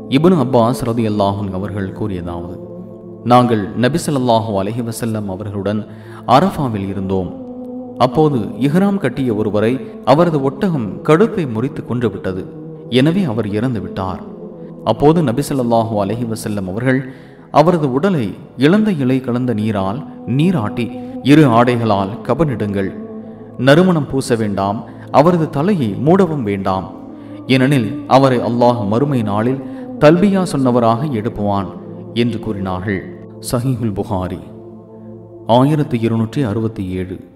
இப்னு Abbas ரதி அல்லாஹன் அவர்கள் கூறியதாவது நாங்கள் நபி ஸல்லல்லாஹு அலைஹி வஸல்லம் அவர்களுடன் அரஃபாவில் இருந்தோம் அப்போது இஹ்ராம் கட்டிய ஒருவரை அவரது ஒட்டகம் கழுத்தை முறித்து கொன்று விட்டது எனவே அவர் இறந்து விட்டார் அப்போது நபி ஸல்லல்லாஹு அலைஹி வஸல்லம் அவர்கள் அவரது உடலை இளந்த இலை கலந்த நீரால் நீராட்டி இரு ஆடைகளால் கபனிடுங்கள் நறுமணம் பூச வேண்டாம் அவரது தலையை மூடவும் வேண்டாம் ஏனெனில் அவரை அல்லாஹ் மறுமை நாளில் தல்பியா சொன்னவராக எழுப்புவான் என்று கூறினார்கள் சஹீஹுல் புகாரி ஆயிரத்தி இருநூற்றி அறுபத்தி ஏழு